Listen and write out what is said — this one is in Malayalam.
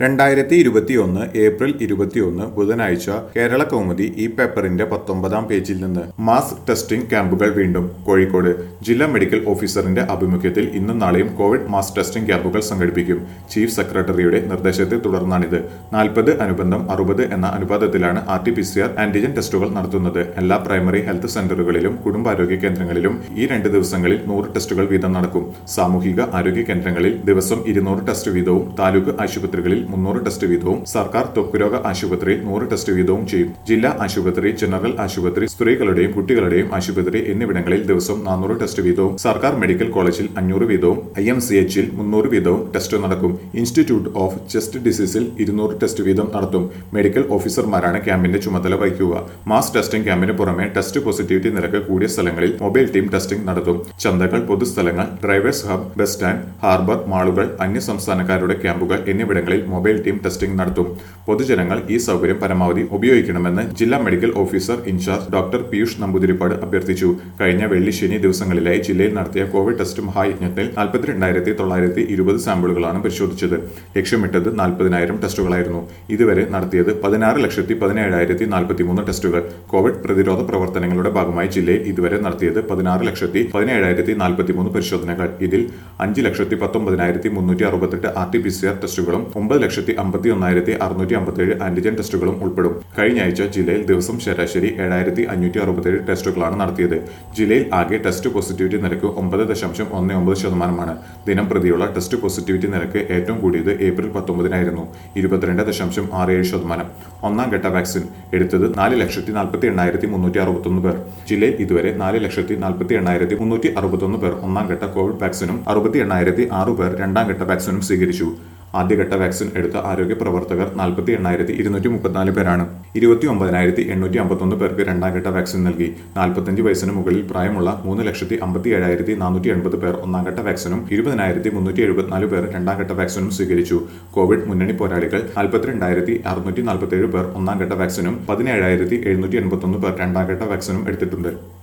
രണ്ടായിരത്തി ഇരുപത്തിയൊന്ന് ഏപ്രിൽ ഇരുപത്തിയൊന്ന് ബുധനാഴ്ച കേരള കൗമുദി ഈ പേപ്പറിന്റെ പത്തൊമ്പതാം പേജിൽ നിന്ന് മാസ് ടെസ്റ്റിംഗ് ക്യാമ്പുകൾ വീണ്ടും കോഴിക്കോട് ജില്ലാ മെഡിക്കൽ ഓഫീസറിന്റെ ആഭിമുഖ്യത്തിൽ ഇന്നും നാളെയും കോവിഡ് മാസ് ടെസ്റ്റിംഗ് ക്യാമ്പുകൾ സംഘടിപ്പിക്കും ചീഫ് സെക്രട്ടറിയുടെ നിർദ്ദേശത്തെ തുടർന്നാണിത് നാൽപ്പത് അനുബന്ധം അറുപത് എന്ന അനുപാതത്തിലാണ് R T P C R antigen ടെസ്റ്റുകൾ നടത്തുന്നത് എല്ലാ പ്രൈമറി ഹെൽത്ത് സെന്ററുകളിലും കുടുംബാരോഗ്യ കേന്ദ്രങ്ങളിലും ഈ രണ്ട് ദിവസങ്ങളിൽ നൂറ് ടെസ്റ്റുകൾ വീതം നടക്കും സാമൂഹിക ആരോഗ്യ കേന്ദ്രങ്ങളിൽ ദിവസം ഇരുന്നൂറ് ടെസ്റ്റ് വീതവും താലൂക്ക് ആശുപത്രികളിൽ മുന്നൂറ് ടെസ്റ്റ് വീതവും സർക്കാർ ത്വക്കുരോഗ ആശുപത്രിയിൽ നൂറ് ടെസ്റ്റ് വീതവും ചെയ്യും ജില്ലാ ആശുപത്രി ജനറൽ ആശുപത്രി സ്ത്രീകളുടെയും കുട്ടികളുടെയും ആശുപത്രി എന്നിവിടങ്ങളിൽ ദിവസം നാനൂറ് ടെസ്റ്റ് വീതവും സർക്കാർ മെഡിക്കൽ കോളേജിൽ അഞ്ഞൂറ് വീതവും ഐ എം സി എച്ചിൽ മുന്നൂറ് വീതവും ടെസ്റ്റ് നടക്കും ഇൻസ്റ്റിറ്റ്യൂട്ട് ഓഫ് ചെസ്റ്റ് ഡിസീസിൽ ഇരുന്നൂറ് ടെസ്റ്റ് വീതം നടത്തും മെഡിക്കൽ ഓഫീസർമാരാണ് ക്യാമ്പിന്റെ ചുമതല വഹിക്കുക മാസ് ടെസ്റ്റിംഗ് ക്യാമ്പിന് പുറമെ ടെസ്റ്റ് പോസിറ്റിവിറ്റി നിരക്ക് കൂടിയ സ്ഥലങ്ങളിൽ മൊബൈൽ ടീം ടെസ്റ്റിംഗ് നടത്തും ചന്തകൾ പൊതുസ്ഥലങ്ങൾ drivers hub bus stand harbour മാളുകൾ അന്യസംസ്ഥാനക്കാരുടെ ക്യാമ്പുകൾ എന്നിവിടങ്ങളിൽ മൊബൈൽ ടീം ടെസ്റ്റിംഗ് നടത്തും പൊതുജനങ്ങൾ ഈ സൗകര്യം പരമാവധി ഉപയോഗിക്കണമെന്ന് ജില്ലാ medical officer in charge doctor Piyush Namboothiripad അഭ്യർത്ഥിച്ചു കഴിഞ്ഞ വെള്ളി ശനി ദിവസങ്ങളിലായി ജില്ലയിൽ നടത്തിയ കോവിഡ് ടെസ്റ്റ് മഹായജ്ഞത്തിൽ നാൽപ്പത്തിരണ്ടായിരത്തി തൊള്ളായിരത്തി ഇരുപത് സാമ്പിളുകളാണ് പരിശോധിച്ചത് ലക്ഷ്യമിട്ടത് നാൽപ്പതിനായിരം ടെസ്റ്റുകളായിരുന്നു ഇതുവരെ നടത്തിയത് പതിനാറ് ലക്ഷത്തി പതിനേഴായിരത്തി നാൽപ്പത്തിമൂന്ന് ടെസ്റ്റുകൾ കോവിഡ് പ്രതിരോധ പ്രവർത്തനങ്ങളുടെ ഭാഗമായി ജില്ലയിൽ ഇതുവരെ നടത്തിയത് പതിനാറ് ലക്ഷത്തി പതിനേഴായിരത്തി നാൽപ്പത്തിമൂന്ന് പരിശോധനകൾ ഇതിൽ അഞ്ച് ലക്ഷത്തി പത്തൊമ്പതിനായിരത്തി മുന്നൂറ്റി അറുപത്തെട്ട് ആർ ടി പി സി ആർ ടെസ്റ്റുകളും ഒമ്പത് ലക്ഷത്തി അമ്പത്തി ഒന്നായിരത്തി അറുന്നൂറ്റി അമ്പത്തേഴ് ആന്റിജൻ ടെസ്റ്റുകളും ഉൾപ്പെടും കഴിഞ്ഞ ആഴ്ച ജില്ലയിൽ ദിവസം ശരാശരി ഏഴായിരത്തി അഞ്ഞൂറ്റി അറുപത്തേഴ് ടെസ്റ്റുകളാണ് നടത്തിയത് ജില്ലയിൽ ആകെ ടെസ്റ്റ് പോസിറ്റിവിറ്റി നിരക്ക് ഒമ്പത് ദശാംശം ഒന്ന് ഒമ്പത് ശതമാനമാണ് ദിനം പ്രതിയുള്ള ടെസ്റ്റ് പോസിറ്റിവിറ്റി നിരക്ക് ഏറ്റവും കൂടിയത് ഏപ്രിൽ പത്തൊമ്പതിനായിരുന്നു ഇരുപത്തിരണ്ട് ദശാംശം ആറ് ഏഴ് ശതമാനം ഒന്നാം ഘട്ട വാക്സിൻ എടുത്തത് നാല് ലക്ഷത്തി നാൽപ്പത്തി എണ്ണായിരത്തി മുന്നൂറ്റി അറുപത്തൊന്ന് പേർ ജില്ലയിൽ ഇതുവരെ നാല് ലക്ഷത്തി നാൽപ്പത്തി എണ്ണായിരത്തി മുന്നൂറ്റി അറുപത്തൊന്ന് പേർ ഒന്നാം ഘട്ട കോവിഡ് വാക്സിനും അറുപത്തി എണ്ണായിരത്തി ആറ് പേർ രണ്ടാം ഘട്ട വാക്സിനും സ്വീകരിച്ചു ആദ്യഘട്ട വാക്സിൻ എടുത്ത ആരോഗ്യ പ്രവർത്തകർ നാൽപ്പത്തി എണ്ണായിരത്തി ഇരുന്നൂറ്റി മുപ്പത്തിനാല് പേരാണ് ഇരുപത്തി ഒമ്പതിനായിരത്തി എണ്ണൂറ്റി അമ്പത്തൊന്ന് പേർക്ക് രണ്ടാം ഘട്ട വാക്സിൻ നൽകി നാൽപ്പത്തഞ്ച് വയസ്സിന് മുകളിൽ പ്രായമുള്ള മൂന്ന് ലക്ഷത്തി അമ്പത്തി ഏഴായിരത്തി നാനൂറ്റി എൺപത് പേർ ഒന്നാം ഘട്ട വാക്സിനും ഇരുപതിനായിരത്തി മുന്നൂറ്റി എഴുപത്തിനാല് പേർ രണ്ടാം ഘട്ട വാക്സിനും സ്വീകരിച്ചു കോവിഡ് മുന്നണി പോരാളികൾ നാൽപ്പത്തിരണ്ടായിരത്തി അറുന്നൂറ്റി നാൽപ്പത്തി ഏഴ് പേർ ഒന്നാം ഘട്ട വാക്സിനും പതിനേഴായിരത്തി എഴുന്നൂറ്റി എൺപത്തൊന്ന് പേർ രണ്ടാം ഘട്ട വാക്സിനും എടുത്തിട്ടുണ്ട്